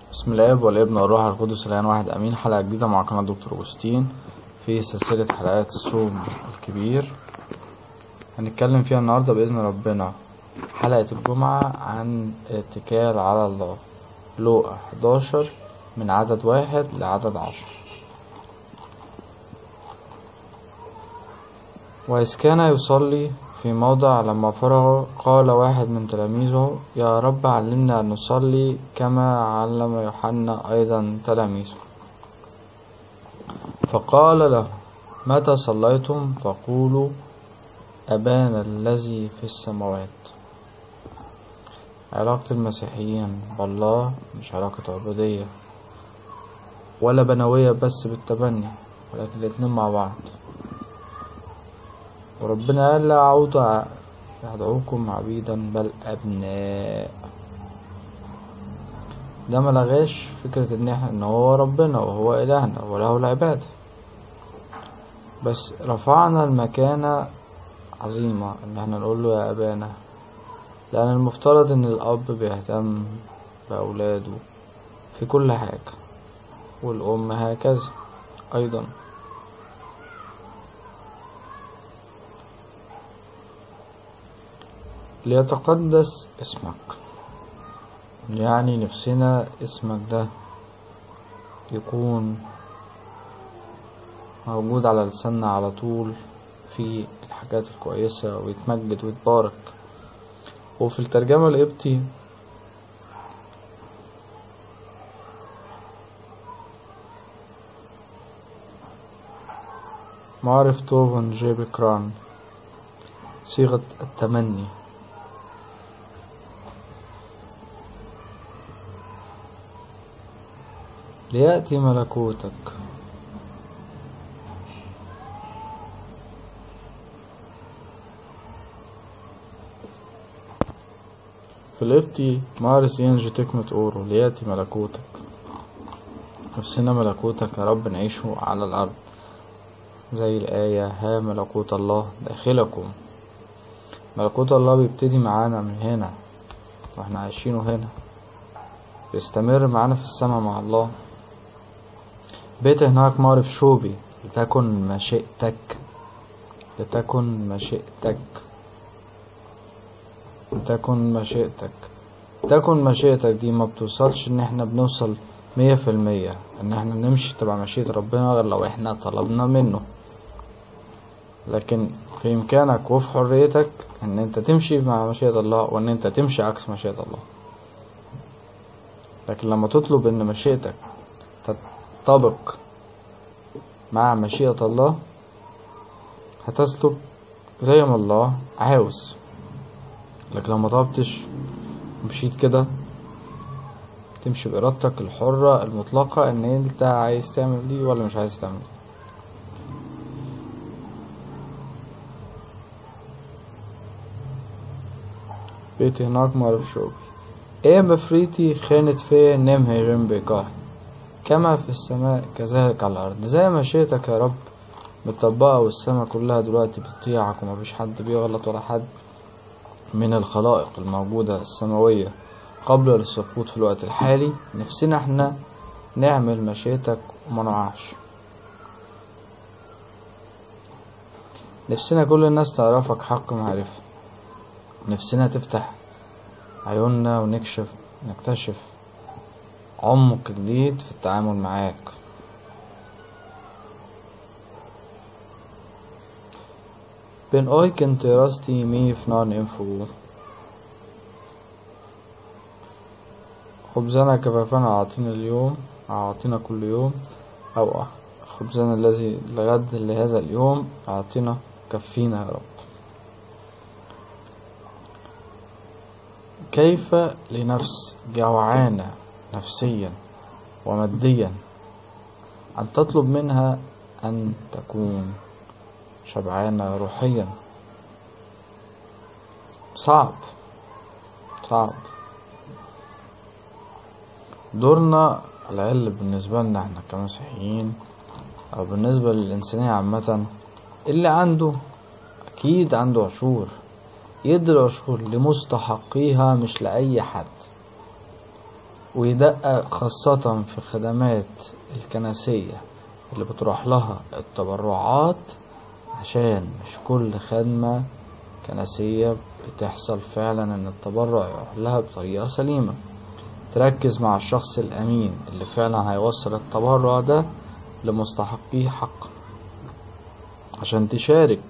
بسم الله والابن والروح القدس الان واحد امين حلقه جديده مع قناه دكتور اغسطين في سلسله حلقات الصوم الكبير هنتكلم فيها النهارده باذن ربنا حلقه الجمعه عن الاتكال على الله لوقا 11 من عدد واحد لعدد عشر وإذ كان يصلي في موضع لما فرغ قال واحد من تلاميذه يا رب علمنا أن نصلي كما علم يوحنا أيضا تلاميذه فقال له متى صليتم فقولوا أبانا الذي في السماوات علاقة المسيحيين بالله مش علاقة عبودية ولا بنوية بس بالتبني ولكن الاتنين مع بعض وربنا قال لا أعود يدعوكم عبيدا بل أبناء ده ملغاش فكرة إن إحنا إن هو ربنا وهو إلهنا وله العبادة بس رفعنا المكانة عظيمة إن إحنا نقول له يا أبانا لأن المفترض إن الأب بيهتم بأولاده في كل حاجة والأم هكذا أيضا ليتقدس اسمك يعني نفسنا اسمك ده يكون موجود على لساننا على طول في الحاجات الكويسة ويتمجد ويتبارك وفي الترجمة القبطي معرف توفن جيبكران صيغة التمني ليأتي ملكوتك في القبطي مارس ينجي تكمة أورو ليأتي ملكوتك نفسنا ملكوتك يا رب نعيشه على الأرض زي الآية ها ملكوت الله داخلكم ملكوت الله بيبتدي معانا من هنا واحنا عايشينه هنا بيستمر معانا في السماء مع الله بيت هناك معرف شوبي لتكن مشيئتك لتكن مشيئتك لتكن مشيئتك تكن مشيئتك دي ما بتوصلش ان احنا بنوصل مية في المية ان احنا نمشي تبع مشيئة ربنا غير لو احنا طلبنا منه لكن في امكانك وفي حريتك ان انت تمشي مع مشيئة الله وان انت تمشي عكس مشيئة الله لكن لما تطلب ان مشيئتك تطابق مع مشيئة الله هتسلك زي ما الله عاوز لكن لو ما طلبتش مشيت كده تمشي بإرادتك الحرة المطلقة ان انت عايز تعمل دي ولا مش عايز تعمل دي بيتي هناك معرف شوبي ايه مفريتي خانت فيا نمهي غير بيقاه كما في السماء كذلك على الأرض زي ما شئتك يا رب متطبقة والسماء كلها دلوقتي بتطيعك ومفيش حد بيغلط ولا حد من الخلائق الموجودة السماوية قبل السقوط في الوقت الحالي نفسنا احنا نعمل مشيئتك وما نقعش نفسنا كل الناس تعرفك حق معرفة نفسنا تفتح عيوننا ونكشف نكتشف عمق جديد في التعامل معاك بين اويكن تراستي مي فنان انفو خبزنا كفافنا أعطينا اليوم أعطينا كل يوم أو خبزنا الذي لغد لهذا اليوم أعطينا كفينا يا رب كيف لنفس جوعانة نفسيا وماديا أن تطلب منها أن تكون شبعانة روحيا صعب صعب دورنا على الأقل بالنسبة لنا احنا كمسيحيين أو بالنسبة للإنسانية عامة اللي عنده أكيد عنده عشور يدي العشور لمستحقيها مش لأي حد ويدقق خاصة في خدمات الكنسية اللي بتروح لها التبرعات عشان مش كل خدمة كنسية بتحصل فعلا ان التبرع يروح لها بطريقة سليمة تركز مع الشخص الامين اللي فعلا هيوصل التبرع ده لمستحقيه حقا عشان تشارك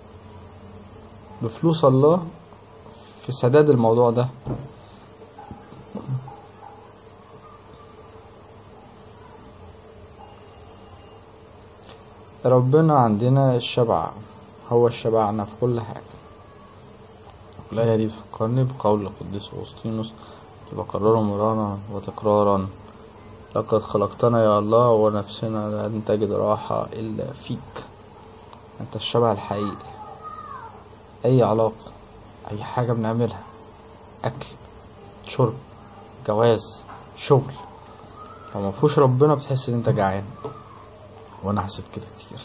بفلوس الله في سداد الموضوع ده ربنا عندنا الشبع هو الشبعنا في كل حاجة الآية دي بتفكرني بقول القديس أغسطينوس اللي بكرره مرارا وتكرارا لقد خلقتنا يا الله ونفسنا لن تجد راحة إلا فيك أنت الشبع الحقيقي أي علاقة أي حاجة بنعملها أكل شرب جواز شغل لو مفهوش ربنا بتحس إن أنت جعان وأنا حسيت كده كتير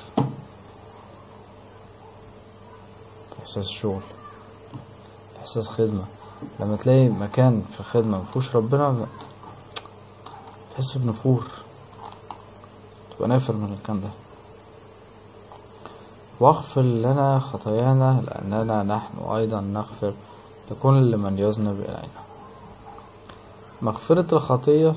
إحساس شغل إحساس خدمة لما تلاقي مكان في خدمة مفهوش ربنا تحس بنفور تبقى نافر من المكان ده واغفر لنا خطايانا لأننا نحن أيضا نغفر لكل من يذنب إلينا مغفرة الخطية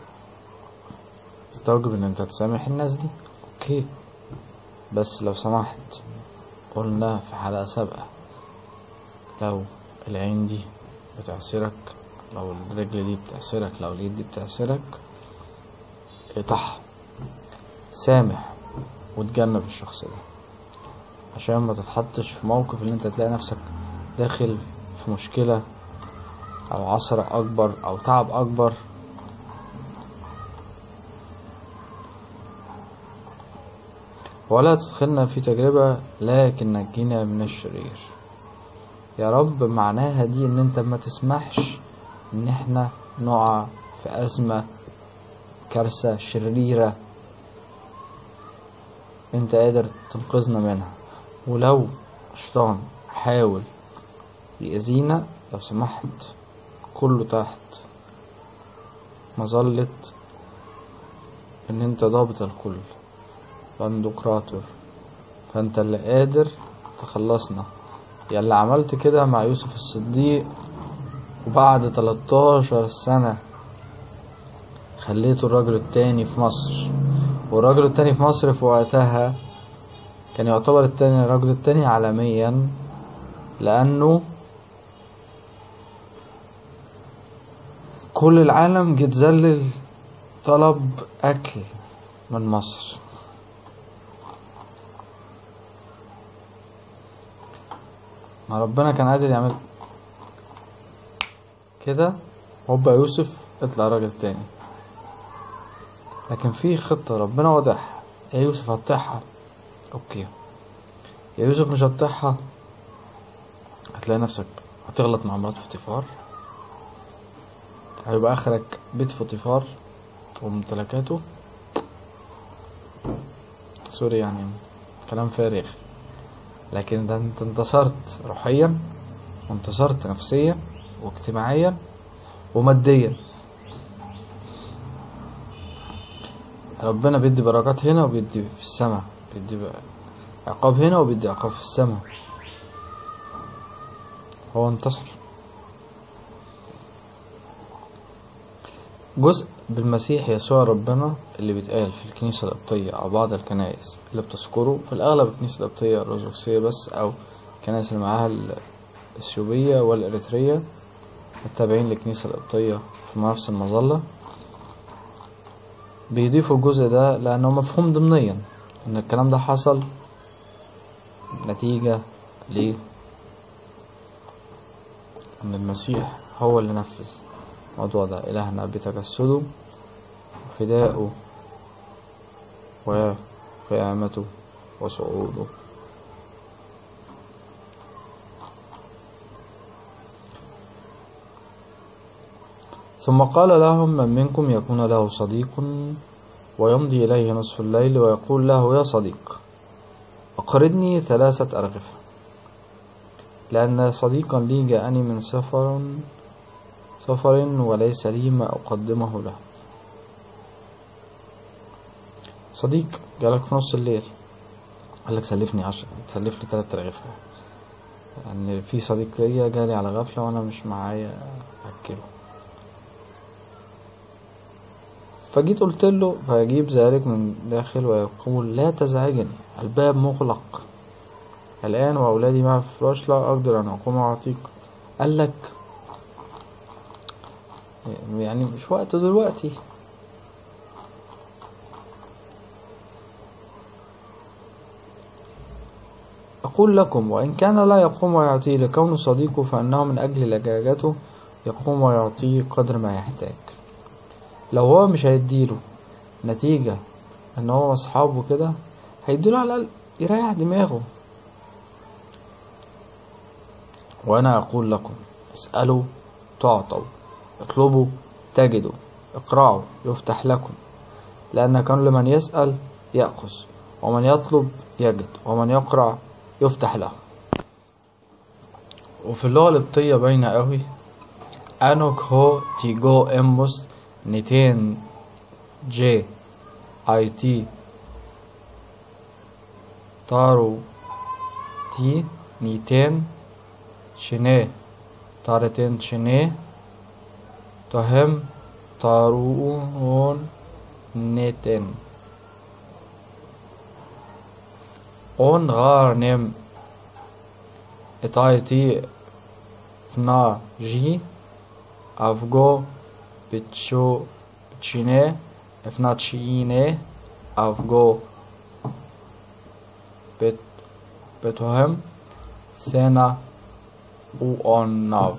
تستوجب إن أنت تسامح الناس دي أوكي بس لو سمحت قلنا في حلقة سابقة لو العين دي بتعسرك لو الرجل دي بتعسرك لو اليد دي بتعسرك اقطعها سامح وتجنب الشخص ده عشان ما تتحطش في موقف اللي انت تلاقي نفسك داخل في مشكلة او عثرة اكبر او تعب اكبر ولا تدخلنا في تجربة لكن نجينا من الشرير يا رب معناها دي ان انت ما تسمحش ان احنا نقع في ازمة كارثة شريرة انت قادر تنقذنا منها ولو الشيطان حاول يأذينا لو سمحت كله تحت مظلة ان انت ضابط الكل بندقراطور فانت اللي قادر تخلصنا يا اللي عملت كده مع يوسف الصديق وبعد 13 سنة خليته الراجل التاني في مصر والراجل التاني في مصر في وقتها كان يعتبر التاني الراجل التاني عالميا لأنه كل العالم جه اتذلل طلب أكل من مصر ما ربنا كان قادر يعمل كده هوبا يوسف اطلع راجل تاني لكن في خطة ربنا واضح يا يوسف هتطيحها اوكي يا يوسف مش هتطيحها هتلاقي نفسك هتغلط مع مرات فطيفار هيبقى اخرك بيت فطيفار وممتلكاته سوري يعني كلام فارغ لكن ده انت انتصرت روحيا وانتصرت نفسيا واجتماعيا وماديا ربنا بيدي بركات هنا وبيدي في السماء بيدي عقاب هنا وبيدي عقاب في السماء هو انتصر جزء بالمسيح يسوع ربنا اللي بيتقال في الكنيسة القبطية أو بعض الكنائس اللي بتذكره في الأغلب الكنيسة القبطية الأرثوذكسية بس أو الكنائس اللي معاها الإثيوبية والإريترية التابعين للكنيسة القبطية في نفس المظلة بيضيفوا الجزء ده لأنه مفهوم ضمنيا إن الكلام ده حصل نتيجة ليه إن المسيح هو اللي نفذ الموضوع ده إلهنا بتجسده وفدائه وقيامته وصعوده ثم قال لهم من منكم يكون له صديق ويمضي إليه نصف الليل ويقول له يا صديق أقرضني ثلاثة أرغفة لأن صديقا لي جاءني من سفر سفر وليس لي ما أقدمه له صديق جالك في نص الليل قالك سلفني عشرة سلف لي تلات رغيف يعني في صديق ليا جالي على غفلة وأنا مش معايا أكله فجيت قلت له فيجيب ذلك من داخل ويقول لا تزعجني الباب مغلق الآن وأولادي معي في الفراش لا أقدر أن أقوم أعطيك قال لك يعني مش وقت دلوقتي أقول لكم وإن كان لا يقوم ويعطيه لكونه صديقه فإنه من أجل لجاجته يقوم ويعطيه قدر ما يحتاج لو هو مش هيديله نتيجة إن هو أصحابه كده هيديله على الأقل يريح دماغه وأنا أقول لكم اسألوا تعطوا اطلبوا تجدوا اقرعوا يفتح لكم لأن كان لمن يسأل يأخذ ومن يطلب يجد ومن يقرع يفتح له وفي اللغة القبطية باينة قوي أنوك هو تيجو إمبوس نيتين جي اي تي تارو تي نيتين شنيه تارتين شنيه تهم تارون نيتين اون غار نم اتايتي فنا جي افغو بتشو بتشيني افنا تشيني افغو بت بتوهم سينا وأوناف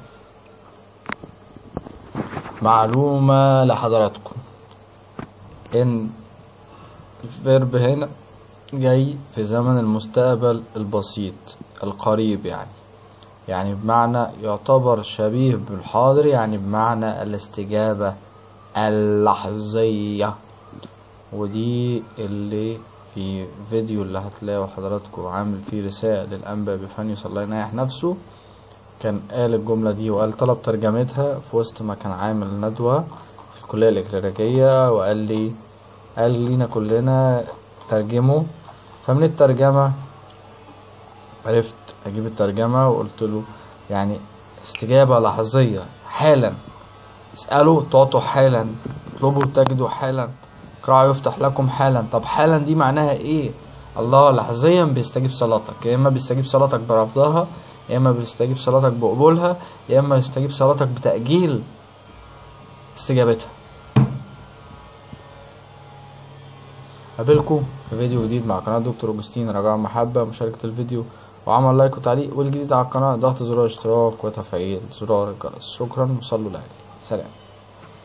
معلومة لحضراتكم إن الفيرب هنا جاي في زمن المستقبل البسيط القريب يعني يعني بمعنى يعتبر شبيه بالحاضر يعني بمعنى الاستجابة اللحظية ودي اللي في فيديو اللي هتلاقوا حضراتكم عامل فيه رسائل للأنبا بفانيوس الله ينيح نفسه كان قال الجملة دي وقال طلب ترجمتها في وسط ما كان عامل ندوة في الكلية الإكليريكية وقال لي قال لينا كلنا ترجمه فمن الترجمة عرفت أجيب الترجمة وقلت له يعني استجابة لحظية حالا اسألوا تعطوا حالا اطلبوا تجدوا حالا اقرأوا يفتح لكم حالا طب حالا دي معناها ايه الله لحظيا بيستجيب صلاتك يا اما بيستجيب صلاتك برفضها يا اما بيستجيب صلاتك بقبولها يا اما بيستجيب صلاتك بتأجيل استجابتها قابلكم في فيديو جديد مع قناة دكتور أوجستين رجاء محبة مشاركة الفيديو وعمل لايك وتعليق والجديد على القناة ضغط زرار اشتراك وتفعيل زرار الجرس شكرا وصلوا لأجلي سلام